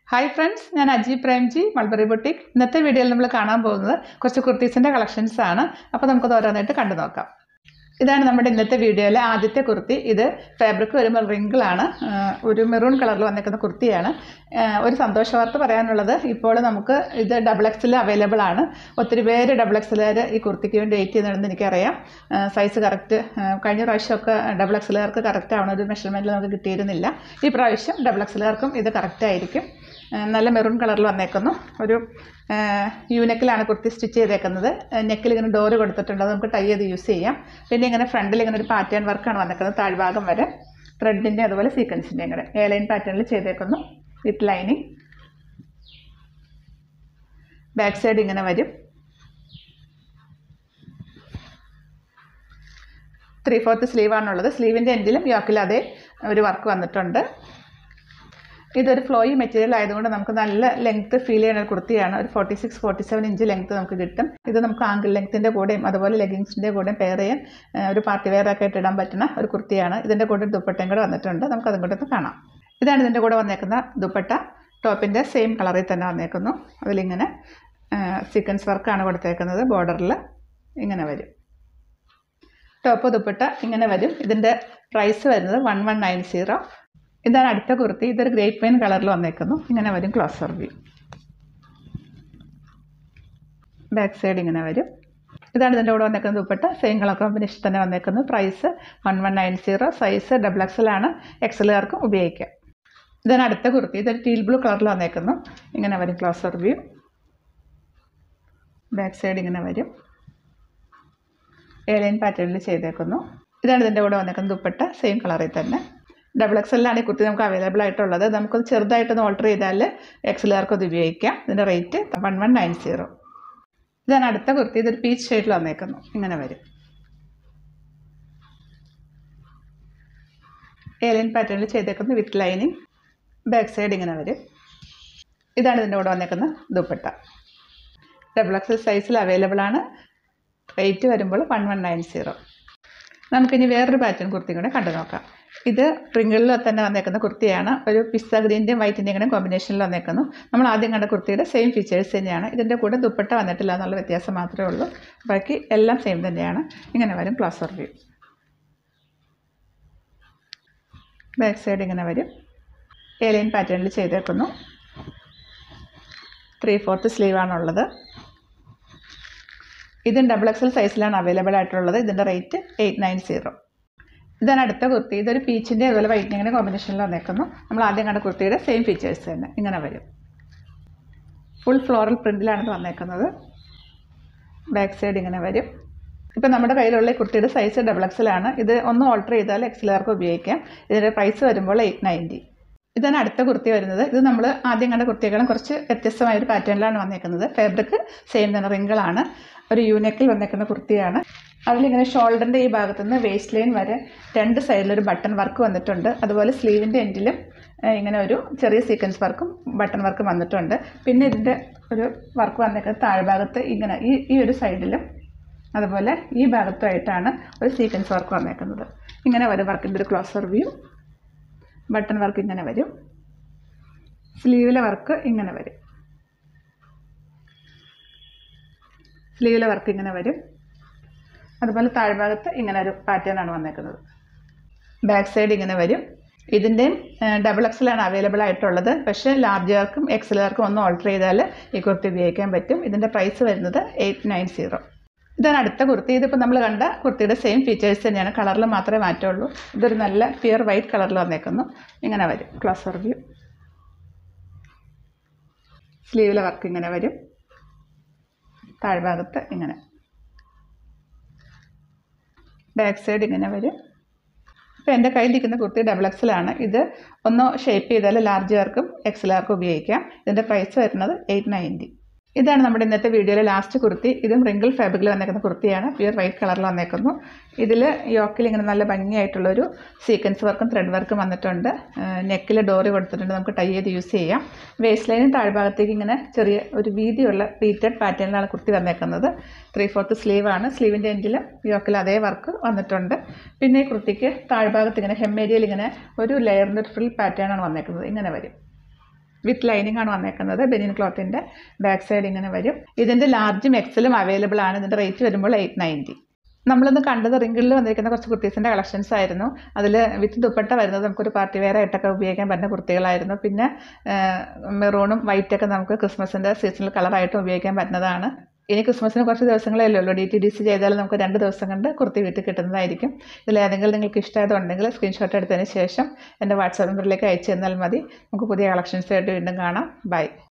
hi friends ഞാൻ Aji Premji mulberry boutique ഇന്നത്തെ വീഡിയോയിൽ നമ്മൾ കാണാൻ പോകുന്നത് കുറച്ച് കുർത്തീസിൻ്റെ കളക്ഷൻസ് ആണ് അപ്പോൾ നമുക്കത് ഓരോന്നായിട്ട് കണ്ടു നോക്കാം ഇതാണ് നമ്മുടെ ഇന്നത്തെ വീഡിയോയിലെ ആദ്യത്തെ കുർത്തി ഇത് ഫാബ്രിക് വരുമ്പോൾ റിങ്കിളാണ് ഒരു മെറൂൺ കളറിൽ വന്നിരിക്കുന്ന കുർത്തിയാണ് ആ, ഒരു സന്തോഷ വാർത്ത പറയാനുള്ളത് ഇപ്പോൾ നമുക്ക് ഇത് ഡബിൾ എക്സിൽ അവൈലബിൾ ആണ് ഒത്തിരി പേര് ഡബിൾ എക്സിലുകാർ ഈ കുർത്തിക്ക് വേണ്ടി വെയിറ്റ് ചെയ്യുന്നുണ്ടെന്ന് എനിക്കറിയാം സൈസ് കറക്റ്റ് കഴിഞ്ഞ പ്രാവശ്യമൊക്കെ ഡബിൾ എക്സിലുകാർക്ക് കറക്റ്റ് ആവണ ഒരു മെഷർമെൻറ്റിൽ നമുക്ക് കിട്ടിയിരുന്നില്ല ഈ പ്രാവശ്യം ഡബിൾ എക്സിലുകാർക്കും ഇത് കറക്റ്റ് ആയിരിക്കും ആ, നല്ല മെറൂൺ കളറിൽ വന്നേക്കുന്നു ഒരു യൂനെക്കിലാണ് കുർത്തി സ്റ്റിച്ച് ചെയ്തേക്കുന്നത് നെക്കിൽ ഇങ്ങനെ ഡോറ് കൊടുത്തിട്ടുണ്ട് അത് നമുക്ക് ടൈ ചെയ്ത് യൂസ് ചെയ്യാം പിന്നെ ഇങ്ങനെ ഫ്രണ്ടിൽ ഇങ്ങനെ ഒരു പാറ്റേൺ വർക്കാണ് വന്നേക്കുന്നത് താഴ്ഭാഗം വരെ ത്രെഡിൻ്റെ അതുപോലെ സീക്വൻസിൻ്റെ ഇങ്ങനെ എ ലൈൻ പാറ്റേണിൽ ചെയ്തേക്കുന്നു വിത്ത് ലൈനിങ് ബാക്ക് സൈഡ് ഇങ്ങനെ വരും ത്രീ ഫോർത്ത് സ്ലീവാണുള്ളത് സ്ലീവിൻ്റെ എൻഡിലും യോക്കിൽ അതേ ഒരു വർക്ക് വന്നിട്ടുണ്ട് ഇതൊരു ഫ്ലോയി മെറ്റീരിയൽ ആയതുകൊണ്ട് നമുക്ക് നല്ല ലെങ്ത്ത് ഫീൽ ചെയ്യുന്ന ഒരു കുർത്തിയാണ് ഒരു forty six forty seven inch length നമുക്ക് കിട്ടും ഇത് നമുക്ക് ആങ്കിൾ ലെങ്ത്തിൻ്റെ കൂടെയും അതുപോലെ ലെഗിങ്സിൻ്റെ കൂടെയും പെയർ ചെയ്യാൻ ആ, ഒരു പാർട്ടി വെയർ ഒക്കെ ആയിട്ട് ഇടാൻ പറ്റുന്ന ഒരു കുർത്തിയാണ് ഇതിൻ്റെ കൂടെ ഒരു ദുപ്പട്ടയും കൂടെ വന്നിട്ടുണ്ട് നമുക്ക് അതും കൂടെ ഒന്ന് കാണാം ഇതാണ് ഇതിൻ്റെ കൂടെ വന്നേക്കുന്ന ദുപ്പട്ട ടോപ്പിൻ്റെ സെയിം കളറിൽ തന്നെ വന്നേക്കുന്നു അതിലിങ്ങനെ സീക്വൻസ് വർക്കാണ് കൊടുത്തേക്കുന്നത് ബോർഡറിൽ ഇങ്ങനെ വരും ടോപ്പ് ദുപ്പട്ട ഇങ്ങനെ വരും ഇതിൻ്റെ പ്രൈസ് വരുന്നത് വൺ വൺ നയൻ സീറോ ഇതാണ് അടുത്ത കുർത്തി ഇതൊരു ഗ്രേറ്റ് പെയിൻ കളറിൽ വന്നേക്കുന്നു ഇങ്ങനെ വരും ക്ലോസർ വ്യൂ ബാക്ക് സൈഡ് ഇങ്ങനെ വരും ഇതാണ് ഇതിൻ്റെ കൂടെ വന്നേക്കുന്ന ദുപ്പട്ട സെയിം കളർ കോമ്പിനേഷൻ തന്നെ വന്നേക്കുന്നു price one one nine zero size double എക്സലാണ് എക്സലുകാർക്കും ഉപയോഗിക്കാം ഇതാണ് അടുത്ത കുർത്തി ഇതൊരു ടീൽ ബ്ലൂ കളറിൽ വന്നേക്കുന്നു ഇങ്ങനെ വരും ക്ലോസർ വ്യൂ ബാക്ക് സൈഡ് ഇങ്ങനെ വരും ഏലൈൻ പാറ്റേണിൽ ചെയ്തേക്കുന്നു ഇതാണ് ഇതിൻ്റെ കൂടെ വന്നേക്കുന്ന ദുപ്പട്ട സെയിം കളറിൽ തന്നെ ഡബിൾ എക്സലിലാണ് ഈ കുർത്തി നമുക്ക് അവൈലബിൾ ആയിട്ടുള്ളത് നമുക്കത് ചെറുതായിട്ടൊന്ന് ഓൾട്ടർ ചെയ്താൽ എക്സലുകാർക്ക് അത് ഉപയോഗിക്കാം ഇതിൻ്റെ rate one one nine zero ഇതാണ് അടുത്ത കുർത്തി ഇതൊരു പീച്ച് ഷെയ്ഡിൽ വന്നേക്കുന്നു ഇങ്ങനെ വരും ഏലൈൻ പാറ്റേണിൽ ചെയ്തേക്കുന്നു വിത്ത് ലൈനിങ് ബാക്ക് സൈഡ് ഇങ്ങനെ വരും ഇതാണ് ഇതിൻ്റെ കൂടെ വന്നേക്കുന്ന ദുപ്പട്ട ഡബിൾ എക്സൽ സൈസിൽ അവൈലബിൾ ആണ് റേറ്റ് വരുമ്പോൾ വൺ വൺ നയൻ സീറോ നമുക്കിനി വേറൊരു പാറ്റേൺ കുർത്തി കൂടെ കണ്ടു നോക്കാം ഇത് പ്രിങ്കിളിൽ തന്നെ വന്നേക്കുന്ന കുർത്തിയാണ് ഒരു പിസ്ത ഗ്രീൻ്റെയും വൈറ്റിൻ്റെയും കൂടെ കോമ്പിനേഷനിൽ വന്നേക്കുന്നു നമ്മൾ ആദ്യം കണ്ട കുർത്തിയുടെ സെയിം ഫീച്ചേഴ്സ് തന്നെയാണ് ഇതിൻ്റെ കൂടെ ദുപ്പട്ട വന്നിട്ടില്ല എന്നുള്ള വ്യത്യാസം മാത്രമേ ഉള്ളൂ ബാക്കി എല്ലാം സെയിം തന്നെയാണ് ഇങ്ങനെ വരും ക്ലാസ് വ്യൂ ബാക്ക് സൈഡ് ഇങ്ങനെ വരും ഏലൈൻ പാറ്റേണിൽ ചെയ്തേക്കുന്നു ത്രീ ഫോർത്ത് സ്ലീവാണുള്ളത് ഇതും ഡബിൾ എക്സൽ സൈസിലാണ് അവൈലബിൾ ആയിട്ടുള്ളത് ഇതിൻ്റെ റേറ്റ് എയ്റ്റ് നയൻ സീറോ ഇതാണ് അടുത്ത കുർത്തി ഇതൊരു പീച്ചിൻ്റെ അതുപോലെ വൈറ്റിനിങ്ങിൻ്റെ കോമ്പിനേഷനിൽ വന്നേക്കുന്നു നമ്മൾ ആദ്യം കണ്ട കുർത്തിയുടെ സെയിം ഫീച്ചേഴ്സ് തന്നെ ഇങ്ങനെ വരും ഫുൾ ഫ്ലോറൽ പ്രിൻറ്റിലാണ് ഇത് വന്നേക്കുന്നത് ബാക്ക് സൈഡ് ഇങ്ങനെ വരും ഇപ്പം നമ്മുടെ കയ്യിലുള്ള ഈ കുർത്തിയുടെ സൈസ് ഡബിൾ എക്സലാണ് ഇത് ഒന്ന് ഓൾട്ടർ ചെയ്താൽ എക്സലുകാർക്ക് ഉപയോഗിക്കാം ഇതിൻ്റെ പ്രൈസ് വരുമ്പോൾ എയ്റ്റ് നയൻറ്റി ഇതാണ് അടുത്ത കുർത്തി വരുന്നത് ഇത് നമ്മൾ ആദ്യം കണ്ട കുർത്തികളും കുറച്ച് വ്യത്യസ്തമായ ഒരു പാറ്റേണിലാണ് വന്നേക്കുന്നത് ഫാബ്രിക് സെയിം തന്നെ റിങ്കിളാണ് ഒരു യൂനെക്കിൽ വന്നേക്കുന്ന കുർത്തിയാണ് അതിലിങ്ങനെ ഷോൾഡറിൻ്റെ ഈ ഭാഗത്തു നിന്ന് വേസ്റ്റ് ലൈൻ വരെ രണ്ട് സൈഡിലൊരു ബട്ടൺ വർക്ക് വന്നിട്ടുണ്ട് അതുപോലെ സ്ലീവിൻ്റെ എൻഡിലും ഏഹ്, ഇങ്ങനെ ഒരു ചെറിയ സീക്വൻസ് വർക്കും ബട്ടൺ വർക്കും വന്നിട്ടുണ്ട് പിന്നെ ഇതിൻ്റെ ഒരു വർക്ക് വന്നേക്കുന്നത് താഴ്ഭാഗത്ത് ഇങ്ങനെ ഈ ഈ ഒരു സൈഡിലും അതുപോലെ ഈ ഭാഗത്തുമായിട്ടാണ് ഒരു സീക്വൻസ് വർക്ക് വന്നേക്കുന്നത് ഇങ്ങനെ വരും വർക്കിൻ്റെ ഒരു ക്ലോസർ വ്യൂ ബട്ടൺ വർക്ക് ഇങ്ങനെ വരും സ്ലീവിലെ വർക്ക് ഇങ്ങനെ വരും സ്ലീവിലെ വർക്ക് ഇങ്ങനെ വരും അതുപോലെ താഴ്ഭാഗത്ത് ഇങ്ങനെ ഒരു പാറ്റേൺ ആണ് വന്നേക്കുന്നത് ബാക്ക് സൈഡ് ഇങ്ങനെ വരും ഇതിൻ്റെയും ഡബിൾ എക്സലാണ് അവൈലബിൾ ആയിട്ടുള്ളത് പക്ഷേ ലാർജുകാർക്കും എക്സലുകാർക്കും ഒന്ന് ഓൾട്ടർ ചെയ്താൽ ഈ കുർത്തി ഉപയോഗിക്കാൻ പറ്റും ഇതിൻ്റെ പ്രൈസ് വരുന്നത് എയ്റ്റ് നയൻ സീറോ ഇതാണ് അടുത്ത കുർത്തി ഇതിപ്പോൾ നമ്മൾ കണ്ട കുർത്തിയുടെ സെയിം ഫീച്ചേഴ്സ് തന്നെയാണ് കളറിൽ മാത്രമേ മാറ്റമുള്ളൂ ഇതൊരു നല്ല പ്യുർ വൈറ്റ് കളറിൽ വന്നേക്കുന്നു ഇങ്ങനെ വരും ക്ലോസർ വ്യൂ സ്ലീവിലെ വർക്ക് ഇങ്ങനെ വരും താഴ്ഭാഗത്ത് ഇങ്ങനെ ബാക്ക് സൈഡ് ഇങ്ങനെ വരും ഇപ്പോൾ എൻ്റെ കയ്യിൽ ഇരിക്കുന്ന കുർത്തി ഡബിൾ എക്സലാണ് ഇത് ഒന്ന് ഷേപ്പ് ചെയ്താൽ ലാർജുകാർക്കും എക്സലുകാർക്കും ഉപയോഗിക്കാം ഇതിൻ്റെ പ്രൈസ് വരുന്നത് എയ്റ്റ് നയൻറ്റി ഇതാണ് നമ്മുടെ ഇന്നത്തെ വീഡിയോയിലെ ലാസ്റ്റ് കുർത്തി ഇതും റിങ്കിൾ ഫാബ്രിക്കിൽ വന്നേക്കുന്ന കുർത്തിയാണ് പ്യുർ വൈറ്റ് കളറിൽ വന്നേക്കുന്നു ഇതിൽ യോക്കിൽ ഇങ്ങനെ നല്ല ഭംഗിയായിട്ടുള്ളൊരു സീക്വൻസ് വർക്കും ത്രെഡ് വർക്കും വന്നിട്ടുണ്ട് നെക്കിൽ ഡോറി കൊടുത്തിട്ടുണ്ട് നമുക്ക് ടൈ ചെയ്ത് യൂസ് ചെയ്യാം വേസ്റ്റ് ലൈനും താഴ്ഭാഗത്തേക്ക് ഇങ്ങനെ ചെറിയ ഒരു വീതിയുള്ള പ്ലീറ്റഡ് പാറ്റേണിലാണ് കുർത്തി വന്നേക്കുന്നത് ത്രീ ഫോർത്ത് സ്ലീവാണ് സ്ലീവിൻ്റെ എൻഡിലും യോക്കിൽ അതേ വർക്ക് വന്നിട്ടുണ്ട് പിന്നെ ഈ കുർത്തിക്ക് താഴ്ഭാഗത്ത് ഇങ്ങനെ ഹെമ്മേരിയയിൽ ഇങ്ങനെ ഒരു ലെയറിൻ്റെ ഒരു ഫ്രിൽ പാറ്റേൺ ആണ് വന്നേക്കുന്നത് ഇങ്ങനെ വരും വിത്ത് ലൈനിങ് ആണ് വന്നേക്കുന്നത് ബെനിയൻ ക്ലോത്തിൻ്റെ ബാക്ക് സൈഡ് ഇങ്ങനെ വരും ഇതിൻ്റെ ലാർജും എക്സലും അവൈലബിൾ ആണ് ഇതിൻ്റെ റേറ്റ് വരുമ്പോൾ എയ്റ്റ് നയൻറ്റി നമ്മളിന്ന് കണ്ടത് റിങ്കിളിൽ വന്നിരിക്കുന്ന കുറച്ച് കുർത്തീസിൻ്റെ കളക്ഷൻസ് ആയിരുന്നു അതിൽ വിത്ത് ദുപ്പട്ട വരുന്നത് നമുക്കൊരു പാർട്ടി വെയർ ആയിട്ടൊക്കെ ഉപയോഗിക്കാൻ പറ്റുന്ന കുർത്തികളായിരുന്നു പിന്നെ മെറൂണും വൈറ്റൊക്കെ നമുക്ക് ക്രിസ്മസിൻ്റെ സീസണൽ കളറായിട്ടും ഉപയോഗിക്കാൻ പറ്റുന്നതാണ് ഇനി ക്രിസ്മസിന് കുറച്ച് ദിവസങ്ങളല്ലേ ഉള്ളൂ ഡി ടി ഡി സി ചെയ്താൽ നമുക്ക് രണ്ട് ദിവസം കൊണ്ട് കുർത്തി വീട്ടിൽ കിട്ടുന്നതായിരിക്കും ഇതിലേതെങ്കിലും നിങ്ങൾക്ക് ഇഷ്ടമായതുണ്ടെങ്കിൽ സ്ക്രീൻഷോട്ട് എടുത്തതിന് ശേഷം എൻ്റെ വാട്സാപ്പ് നമ്പറിലേക്ക് അയച്ചു തന്നാൽ മതി നമുക്ക് പുതിയ കളക്ഷൻസായിട്ട് വീണ്ടും കാണാം ബൈ